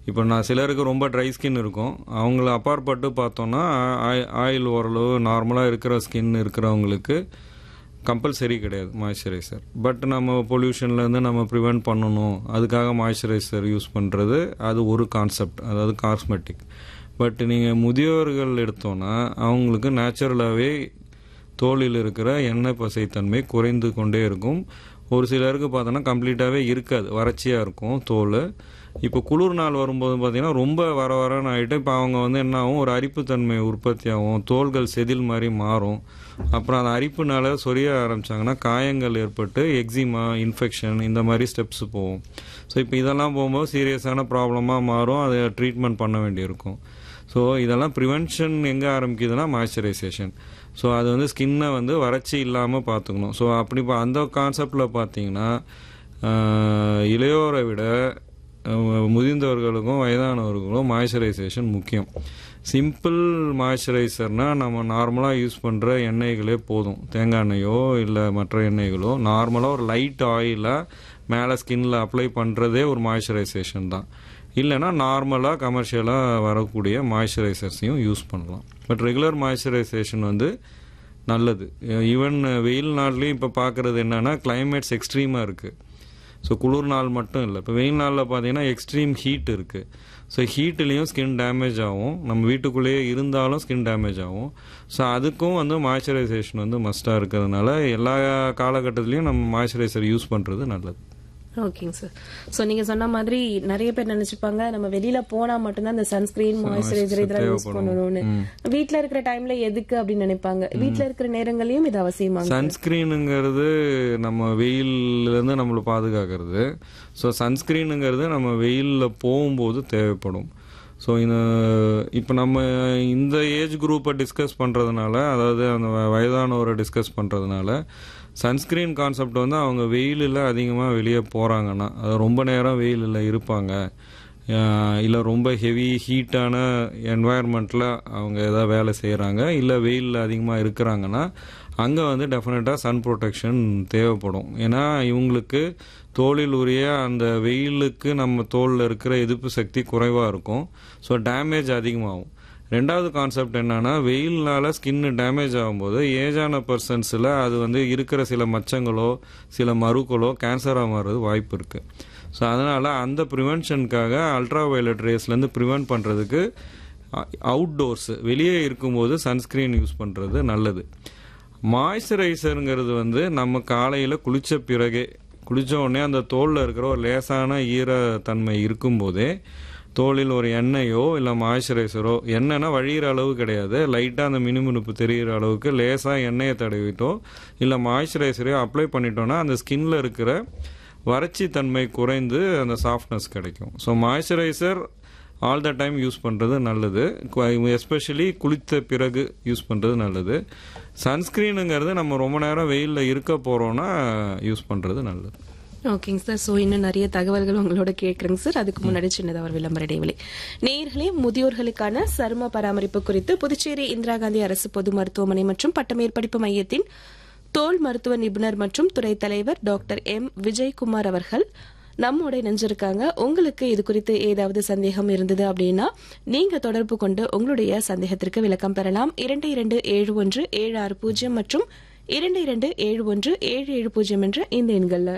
இப்போ நான் சிலருக்கு ரொம்ப ட்ரை ஸ்கின் இருக்கும் அவங்கள அப்பாற்பட்டு பார்த்தோன்னா ஆயில் ஓரளவு நார்மலாக இருக்கிற ஸ்கின் இருக்கிறவங்களுக்கு கம்பல்சரி கிடையாது மாய்ஸ்சரைசர் பட் நம்ம பொல்யூஷன்லேருந்து நம்ம ப்ரிவெண்ட் பண்ணணும் அதுக்காக மாய்ஸ்சரைசர் யூஸ் பண்ணுறது அது ஒரு கான்செப்ட் அதாவது காஸ்மெட்டிக் பட் நீங்கள் முதியோர்கள் எடுத்தோன்னா அவங்களுக்கு நேச்சுரலாகவே தோலில் இருக்கிற எண்ணெய் பசைத்தன்மை குறைந்து கொண்டே இருக்கும் ஒரு சிலருக்கு பார்த்தோன்னா கம்ப்ளீட்டாகவே இருக்காது வறட்சியாக இருக்கும் தோல் இப்போ குளிர் நாள் வரும்போது பார்த்தீங்கன்னா ரொம்ப வர வரன்னு ஆகிட்டு இப்போ அவங்க வந்து என்ன ஆகும் ஒரு அரிப்புத்தன்மை உற்பத்தி ஆகும் தோள்கள் செதில் மாதிரி மாறும் அப்புறம் அந்த அரிப்புனால சொரிய ஆரம்பிச்சாங்கன்னா காயங்கள் ஏற்பட்டு எக்ஸிமா இன்ஃபெக்ஷன் இந்த மாதிரி ஸ்டெப்ஸ் போகும் ஸோ இப்போ இதெல்லாம் போகும்போது சீரியஸான ப்ராப்ளமாக மாறும் அதை ட்ரீட்மெண்ட் பண்ண வேண்டியிருக்கும் ஸோ இதெல்லாம் ப்ரிவென்ஷன் எங்கே ஆரம்பிக்குதுன்னா மாய்ஸ்சரைசேஷன் ஸோ அது வந்து ஸ்கின்னை வந்து வறட்சி இல்லாமல் பார்த்துக்கணும் ஸோ அப்படி பா- அந்த கான்செப்டில் பார்த்தீங்கன்னா ஆஹ், இளையோரை விட ஆஹ், முதிர்ந்தவர்களுக்கும் வயதானவர்களுக்கும் மாய்ஸ்சரைசேஷன் முக்கியம் சிம்பிள் மாய்ஸ்சரைசர்னால் நம்ம நார்மலாக யூஸ் பண்ணுற எண்ணெய்களே போதும் தேங்காய் எண்ணெயோ இல்லை மற்ற எண்ணெய்களோ நார்மலாக ஒரு லைட் ஆயிலாக மேலே ஸ்கின்ல அப்ளை பண்ணுறதே ஒரு மாய்ஸ்சரைசேஷன் தான் இல்லைன்னா நார்மலாக கமர்ஷியலாக வரக்கூடிய மாய்ஸ்சரைசர்ஸையும் யூஸ் பண்ணலாம் பட் ரெகுலர் மாய்ஸ்சரைசேஷன் வந்து நல்லது ஈவன் வெயில் நாள்லேயும் இப்போ பார்க்குறது என்னன்னா கிளைமேட்ஸ் எக்ஸ்ட்ரீமாக இருக்குது ஸோ குளிர் நாள் மட்டும் இல்லை இப்போ வெயில் நாளில் பார்த்தீங்கன்னா எக்ஸ்ட்ரீம் ஹீட் இருக்குது ஸோ ஹீட்லேயும் ஸ்கின் டேமேஜ் ஆகும் நம்ம வீட்டுக்குள்ளேயே இருந்தாலும் ஸ்கின் டேமேஜ் ஆகும் ஸோ அதுக்கும் வந்து மாய்ஸ்சரைசேஷன் வந்து மஸ்ட்டாக இருக்கிறதுனால எல்லா காலகட்டத்திலையும் நம்ம மாய்ஸ்சரைசர் யூஸ் பண்ணுறது நல்லது ஓகேங்க சார் சோ நீங்க சொன்ன மாதிரி நிறைய பேர் நினைச்சுப்பாங்க நம்ம வெளியில போனா மட்டும்தான் இந்த சன்ஸ்கிரீன் மாய்ஸ்சரைசர் இதெல்லாம் யூஸ் பண்ணணும்னு வீட்ல இருக்கிற டைம்ல எதுக்கு அப்படின்னு நினைப்பாங்க வீட்ல இருக்கிற நேரங்களையும் இது அவசியமாங்க சன்ஸ்கிரீனுங்கிறது நம்ம வெயில்லேருந்து நம்மளை பாதுகாக்கிறது ஸோ சன்ஸ்கிரீனுங்கிறது நம்ம வெயிலில் போகும்போது தேவைப்படும் ஸோ இந்த இப்போ நம்ம இந்த ஏஜ் குரூப்பை டிஸ்கஸ் பண்ணுறதுனால அதாவது அந்த வ- வயதானவரை டிஸ்கஸ் பண்ணுறதுனால சன்ஸ்கிரீன் கான்செப்ட் வந்து அவங்க வெயிலில் அதிகமாக வெளியே போகிறாங்கன்னா அது ரொம்ப நேரம் வெயிலில் இருப்பாங்க இல்லை ரொம்ப ஹெவி ஹீட்டான என்வாயர்மெண்ட்டில் அவங்க ஏதாவது வேலை செய்கிறாங்க இல்லை வெயிலில் அதிகமாக இருக்கிறாங்கன்னா அங்கே வந்து டெஃபினட்டாக சன் ப்ரொடெக்ஷன் தேவைப்படும் ஏன்னா இவங்களுக்கு தோலில் உரிய அந்த வெயிலுக்கு நம்ம தோலில் இருக்கிற எதிர்ப்பு சக்தி குறைவாக இருக்கும் ஸோ டேமேஜ் அதிகமாகும் ரெண்டாவது கான்செப்ட் என்னன்னா வெயில்னால ஸ்கின் டேமேஜ் ஆகும்போது ஏஜான பர்சன்ஸில் அது வந்து இருக்கிற சில மச்சங்களோ சில மருக்களோ கேன்சராக மாறுறது வாய்ப்பு இருக்குது ஸோ அதனால் அந்த ப்ரிவென்ஷனுக்காக அல்ட்ரா வயலட் ரேஸ்லேருந்து ப்ரிவென்ட் பண்ணுறதுக்கு அவுட்டோர்ஸ் வெளியே இருக்கும்போது சன்ஸ்கிரீன் யூஸ் பண்ணுறது நல்லது மாய்ஸ்சரைசருங்கிறது வந்து நம்ம காலையில் குளித்த பிறகே குளிச்ச உடனே அந்த தோலில் இருக்கிற ஒரு லேசான ஈரத்தன்மை இருக்கும்போதே தோலில் ஒரு எண்ணெயோ இல்லை மாய்ஸ்சரைசரோ எண்ணெய்னா வழியிற அளவு கிடையாது லைட்டாக அந்த மினுமினுப்பு தெரிகிற அளவுக்கு லேசாக எண்ணெயை தடவிட்டோ இல்லை மாய்ஸ்சரைசரையோ அப்ளை பண்ணிட்டோம்னா அந்த ஸ்கின்ல இருக்கிற வறட்சி தன்மை குறைந்து அந்த சாஃப்ட்னஸ் கிடைக்கும் so moisturiser all the time use பண்ணுறது நல்லது எஸ்பெஷலி குளித்த பிறகு யூஸ் பண்ணுறது நல்லது சன்ஸ்கிரீனுங்கிறது நம்ம ரொம்ப நேரம் வெயிலில் இருக்க போகிறோன்னா யூஸ் பண்ணுறது நல்லது ஓகேங்க சார் சோ இன்னும் நிறைய தகவல்கள் உங்களோட கேட்குறேங்க சார் அதுக்கு முன்னாடி சின்னதாக ஒரு விளம்பர இடைவெளி நேயர்களே முதியோர்களுக்கான சரும பராமரிப்பு குறித்து புதுச்சேரி இந்திரா காந்தி அரசு பொது மருத்துவமனை மற்றும் பட்டமேற்படிப்பு மையத்தின் தோல் மருத்துவ நிபுணர் மற்றும் துறை தலைவர் டாக்டர் எம் விஜயகுமார் அவர்கள் நம்மோட இணைஞ்சிருக்காங்க உங்களுக்கு இது குறித்து ஏதாவது சந்தேகம் இருந்தது அப்படின்னா நீங்க தொடர்பு கொண்டு உங்களுடைய சந்தேகத்திற்கு விளக்கம் பெறலாம் இரண்டு இரண்டு ஏழு ஒன்று ஏழு ஆறு பூஜ்ஜியம் மற்றும் இரண்டு இரண்டு ஏழு ஒன்று ஏழு ஏழு பூஜ்ஜியம் என்ற இந்த எண்கள்ல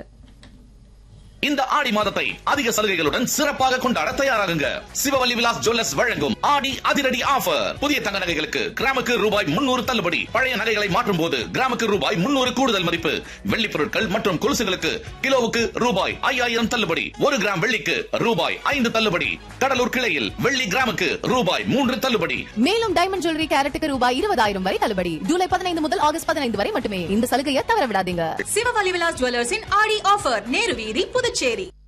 இந்த ஆடி மாதத்தை அதிக சலுகைகளுடன் சிறப்பாக கொண்டாட தயாராகுங்க சிவவல்லி விலாஸ் ஜுவல்லர்ஸ் வழங்கும் ஆடி அதிரடி ஆஃபர் புதிய தங்க நகைகளுக்கு கிராமுக்கு ரூபாய் முன்னூறு தள்ளுபடி பழைய நகைகளை மாற்றும் போது கிராமுக்கு ரூபாய் முன்னூறு கூடுதல் மதிப்பு வெள்ளி பொருட்கள் மற்றும் கொலுசுகளுக்கு கிலோவுக்கு ரூபாய் ஐயாயிரம் தள்ளுபடி ஒரு கிராம் வெள்ளிக்கு ரூபாய் ஐந்து தள்ளுபடி கடலூர் கிளையில் வெள்ளி கிராமுக்கு ரூபாய் மூன்று தள்ளுபடி மேலும் டைமண்ட் ஜுவல்லரி கேரட்டுக்கு ரூபாய் இருபதாயிரம் வரை தள்ளுபடி ஜூலை பதினைந்து முதல் ஆகஸ்ட் பதினைந்து வரை மட்டுமே இந்த சலுகையை தவற விடாதீங்க சிவவலி விலாஸ் ஜுவல்லர்ஸின் ஆடி ஆஃபர் நேரு வீதி புதுச்சேரி